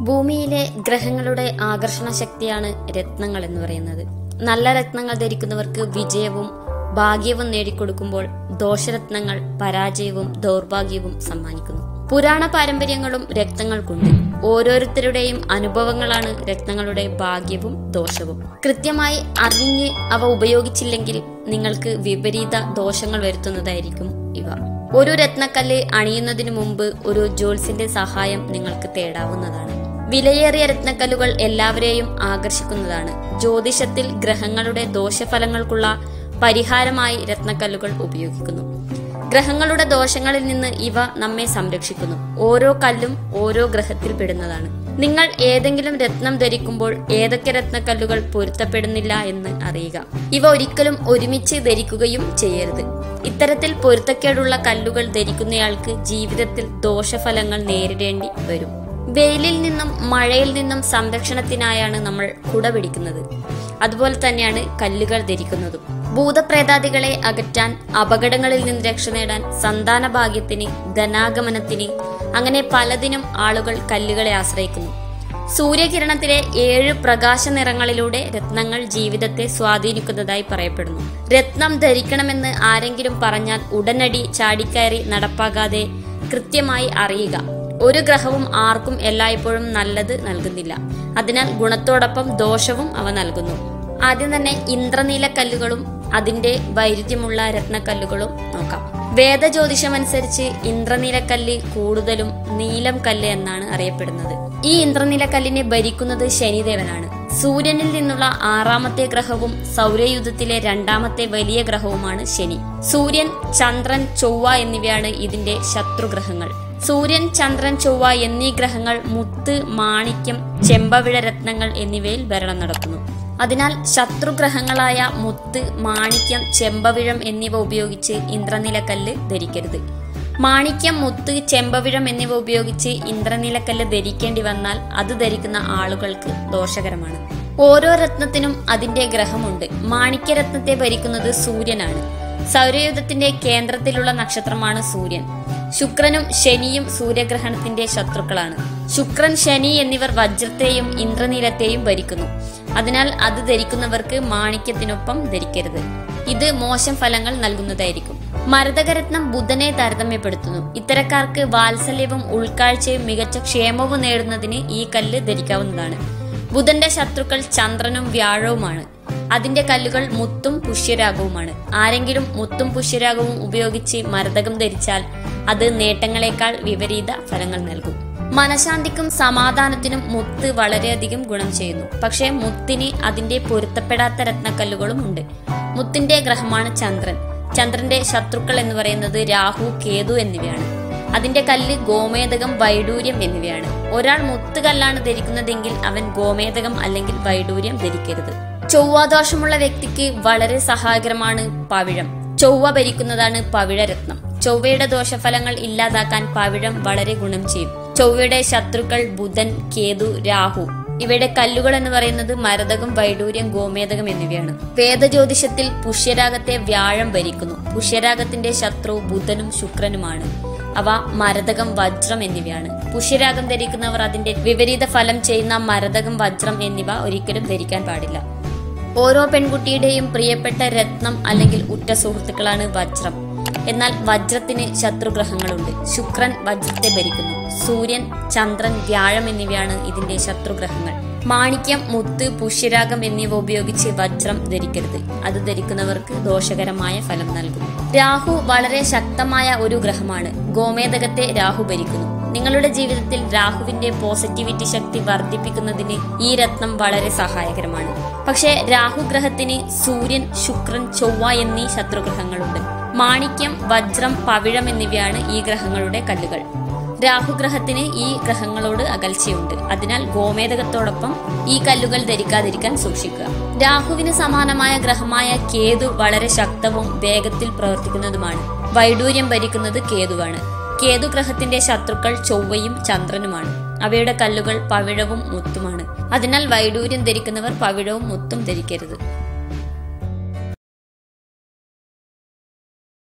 ഭൂമിയിലെ ഗ്രഹങ്ങളുടെ ആകർഷണ ശക്തിയാണ് രത്നങ്ങൾ എന്ന് പറയുന്നത് നല്ല രത്നങ്ങൾ ധരിക്കുന്നവർക്ക് വിജയവും ഭാഗ്യവും നേടിക്കൊടുക്കുമ്പോൾ ദോഷരത്നങ്ങൾ പരാജയവും ദൗർഭാഗ്യവും സമ്മാനിക്കുന്നു പുരാണ പാരമ്പര്യങ്ങളും രക്തങ്ങൾക്കുണ്ട് ഓരോരുത്തരുടെയും അനുഭവങ്ങളാണ് രത്നങ്ങളുടെ ഭാഗ്യവും ദോഷവും കൃത്യമായി അറിഞ്ഞ് അവ ഉപയോഗിച്ചില്ലെങ്കിൽ നിങ്ങൾക്ക് വിപരീത ദോഷങ്ങൾ വരുത്തുന്നതായിരിക്കും ഇവ ഒരു രത്നക്കല്ല് അണിയുന്നതിനു മുമ്പ് ഒരു ജോൽസിന്റെ സഹായം നിങ്ങൾക്ക് തേടാവുന്നതാണ് വിലയേറിയ രത്നക്കല്ലുകൾ എല്ലാവരെയും ആകർഷിക്കുന്നതാണ് ജ്യോതിഷത്തിൽ ഗ്രഹങ്ങളുടെ ദോഷഫലങ്ങൾക്കുള്ള പരിഹാരമായി രത്നക്കല്ലുകൾ ഉപയോഗിക്കുന്നു ഗ്രഹങ്ങളുടെ ദോഷങ്ങളിൽ നിന്ന് ഇവ നമ്മെ സംരക്ഷിക്കുന്നു ഓരോ കല്ലും ഓരോ ഗ്രഹത്തിൽ പെടുന്നതാണ് നിങ്ങൾ ഏതെങ്കിലും രത്നം ധരിക്കുമ്പോൾ ഏതൊക്കെ രത്നക്കല്ലുകൾ പൊരുത്തപ്പെടുന്നില്ല എന്ന് അറിയുക ഇവ ഒരിക്കലും ഒരുമിച്ച് ധരിക്കുകയും ചെയ്യരുത് ഇത്തരത്തിൽ പൊരുത്തക്കേടുള്ള കല്ലുകൾ ധരിക്കുന്നയാൾക്ക് ജീവിതത്തിൽ ദോഷഫലങ്ങൾ നേരിടേണ്ടി വരും വെയിലിൽ നിന്നും മഴയിൽ നിന്നും സംരക്ഷണത്തിനായാണ് നമ്മൾ കുട പിടിക്കുന്നത് അതുപോലെ തന്നെയാണ് കല്ലുകൾ ധരിക്കുന്നതും ഭൂതപ്രേതാദികളെ അകറ്റാൻ അപകടങ്ങളിൽ നിന്ന് രക്ഷ നേടാൻ സന്താന ഭാഗ്യത്തിന് ധനാഗമനത്തിന് അങ്ങനെ പലതിനും ആളുകൾ കല്ലുകളെ ആശ്രയിക്കുന്നു സൂര്യകിരണത്തിലെ ഏഴ് പ്രകാശ നിറങ്ങളിലൂടെ രത്നങ്ങൾ ജീവിതത്തെ സ്വാധീനിക്കുന്നതായി പറയപ്പെടുന്നു രത്നം ധരിക്കണമെന്ന് ആരെങ്കിലും പറഞ്ഞാൽ ഉടനടി ചാടിക്കയറി നടപ്പാകാതെ കൃത്യമായി അറിയുക ഒരു ഗ്രഹവും ആർക്കും എല്ലായ്പ്പോഴും നല്ലത് നൽകുന്നില്ല അതിനാൽ ഗുണത്തോടൊപ്പം ദോഷവും അവ നൽകുന്നു ആദ്യം തന്നെ ഇന്ദ്രനീല കല്ലുകളും അതിന്റെ വൈരുദ്ധ്യമുള്ള രത്നക്കല്ലുകളും നോക്കാം വേദജ്യോതിഷമനുസരിച്ച് ഇന്ദ്രനീലക്കല്ല് കൂടുതലും നീലം കല്ല് എന്നാണ് അറിയപ്പെടുന്നത് ഈ ഇന്ദ്രനീലക്കല്ലിനെ ഭരിക്കുന്നത് ശനിദേവനാണ് സൂര്യനിൽ നിന്നുള്ള ആറാമത്തെ ഗ്രഹവും സൗരയുധത്തിലെ രണ്ടാമത്തെ വലിയ ഗ്രഹവുമാണ് ശനി സൂര്യൻ ചന്ദ്രൻ ചൊവ്വ എന്നിവയാണ് ഇതിന്റെ ശത്രുഗ്രഹങ്ങൾ സൂര്യൻ ചന്ദ്രൻ ചൊവ്വ എന്നീ ഗ്രഹങ്ങൾ മുത്ത് മാണിക്യം ചെമ്പവിഴ രത്നങ്ങൾ എന്നിവയിൽ ഭരണം നടത്തുന്നു അതിനാൽ ശത്രുഗ്രഹങ്ങളായ മുത്ത് മാണിക്യം ചെമ്പവിഴം എന്നിവ ഉപയോഗിച്ച് ഇന്ദ്രനിലക്കല്ല് ധരിക്കരുത് മാണിക്യം മുത്ത് ചെമ്പവിഴം എന്നിവ ഉപയോഗിച്ച് ഇന്ദ്രനിലക്കല്ല് ധരിക്കേണ്ടി വന്നാൽ അത് ധരിക്കുന്ന ആളുകൾക്ക് ദോഷകരമാണ് ഓരോ രത്നത്തിനും അതിന്റെ ഗ്രഹമുണ്ട് മാണിക്യരത്നത്തെ ഭരിക്കുന്നത് സൂര്യനാണ് സൗരയുധത്തിന്റെ കേന്ദ്രത്തിലുള്ള നക്ഷത്രമാണ് സൂര്യൻ ശുക്രനും ശനിയും സൂര്യഗ്രഹണത്തിന്റെ ശത്രുക്കളാണ് ശുക്രൻ ശനി എന്നിവർ വജ്രത്തെയും ഇന്ദ്രനീലത്തെയും ഭരിക്കുന്നു അതിനാൽ അത് ധരിക്കുന്നവർക്ക് മാണിക്യത്തിനൊപ്പം ധരിക്കരുത് ഇത് മോശം ഫലങ്ങൾ നൽകുന്നതായിരിക്കും മരതകരത്നം ബുധനെ താരതമ്യപ്പെടുത്തുന്നു ഇത്തരക്കാർക്ക് വാത്സല്യവും ഉൾക്കാഴ്ചയും മികച്ച ക്ഷേമവും നേടുന്നതിന് ഈ കല്ല് ധരിക്കാവുന്നതാണ് ബുധന്റെ ശത്രുക്കൾ ചന്ദ്രനും വ്യാഴവുമാണ് അതിന്റെ കല്ലുകൾ മുത്തും പുഷ്യരാഗവുമാണ് ആരെങ്കിലും മുത്തും പുഷ്യരാഗവും ഉപയോഗിച്ച് മരതകം ധരിച്ചാൽ അത് നേട്ടങ്ങളെക്കാൾ വിപരീത ഫലങ്ങൾ നൽകും മനഃശാന്തിക്കും സമാധാനത്തിനും മുത്ത് വളരെയധികം ഗുണം ചെയ്യുന്നു പക്ഷേ മുത്തിന് അതിന്റെ പൊരുത്തപ്പെടാത്ത രത്നക്കല്ലുകളും ഉണ്ട് മുത്തിന്റെ ഗ്രഹമാണ് ചന്ദ്രൻ ചന്ദ്രന്റെ ശത്രുക്കൾ എന്ന് പറയുന്നത് രാഹു കേതു എന്നിവയാണ് അതിന്റെ കല്ല് ഗോമേതകം വൈഡൂര്യം എന്നിവയാണ് ഒരാൾ മുത്തുകല്ലാണ് ധരിക്കുന്നതെങ്കിൽ അവൻ ഗോമേതകം അല്ലെങ്കിൽ വൈഡൂര്യം ധരിക്കരുത് ചൊവ്വാദോഷമുള്ള വ്യക്തിക്ക് വളരെ സഹായകരമാണ് പവിഴം ചൊവ്വ ഭരിക്കുന്നതാണ് പവിഴരത്നം ചൊവ്വയുടെ ദോഷഫലങ്ങൾ ഇല്ലാതാക്കാൻ പവിഴം വളരെ ഗുണം ചെയ്യും ചൊവ്വയുടെ ശത്രുക്കൾ ബുധൻ കേതു രാഹു ഇവയുടെ കല്ലുകൾ എന്ന് പറയുന്നത് മരതകം വൈഡൂര്യം ഗോമേതകം എന്നിവയാണ് വേദജ്യോതിഷത്തിൽ പുഷ്യരാഗത്തെ വ്യാഴം ഭരിക്കുന്നു പുഷ്യരാഗത്തിന്റെ ശത്രു ബുധനും ശുക്രനുമാണ് അവ മരതകം വജ്രം എന്നിവയാണ് പുഷ്യരാഗം ധരിക്കുന്നവർ അതിന്റെ വിപരീത ഫലം ചെയ്യുന്ന മരതകം വജ്രം എന്നിവ ഒരിക്കലും ധരിക്കാൻ പാടില്ല ഓരോ പെൺകുട്ടിയുടെയും പ്രിയപ്പെട്ട രത്നം അല്ലെങ്കിൽ ഉറ്റ സുഹൃത്തുക്കളാണ് വജ്രം എന്നാൽ വജ്രത്തിന് ശത്രുഗ്രഹങ്ങളുണ്ട് ശുക്രൻ വജ്രത്തെ ഭരിക്കുന്നു സൂര്യൻ ചന്ദ്രൻ വ്യാഴം എന്നിവയാണ് ഇതിന്റെ ശത്രുഗ്രഹങ്ങൾ മാണിക്യം മുത്ത് പുഷ്യരാഗം എന്നിവ ഉപയോഗിച്ച് വജ്രം ധരിക്കരുത് അത് ധരിക്കുന്നവർക്ക് ദോഷകരമായ ഫലം നൽകും രാഹു വളരെ ശക്തമായ ഒരു ഗ്രഹമാണ് ഗോമേതകത്തെ രാഹു ഭരിക്കുന്നു നിങ്ങളുടെ ജീവിതത്തിൽ രാഹുവിന്റെ പോസിറ്റിവിറ്റി ശക്തി വർദ്ധിപ്പിക്കുന്നതിന് ഈ രത്നം വളരെ സഹായകരമാണ് പക്ഷേ രാഹു ഗ്രഹത്തിന് സൂര്യൻ ശുക്രൻ ചൊവ്വ എന്നീ ശത്രുഗ്രഹങ്ങളുണ്ട് മാണിക്യം വജ്രം പവിഴം എന്നിവയാണ് ഈ ഗ്രഹങ്ങളുടെ കല്ലുകൾ രാഹുഗ്രഹത്തിന് ഈ ഗ്രഹങ്ങളോട് അകൽച്ചയുണ്ട് അതിനാൽ ഗോമേതകത്തോടൊപ്പം ഈ കല്ലുകൾ ധരിക്കാതിരിക്കാൻ സൂക്ഷിക്കുക രാഹുവിന് സമാനമായ ഗ്രഹമായ കേതു വളരെ ശക്തവും വേഗത്തിൽ പ്രവർത്തിക്കുന്നതുമാണ് വൈഡൂര്യം ഭരിക്കുന്നത് കേതുവാണ് കേതു ഗ്രഹത്തിന്റെ ശത്രുക്കൾ ചൊവ്വയും ചന്ദ്രനുമാണ് അവയുടെ കല്ലുകൾ പവിഴവും മുത്തുമാണ് അതിനാൽ വൈഡൂര്യം ധരിക്കുന്നവർ പവിഴവും മുത്തും ധരിക്കരുത്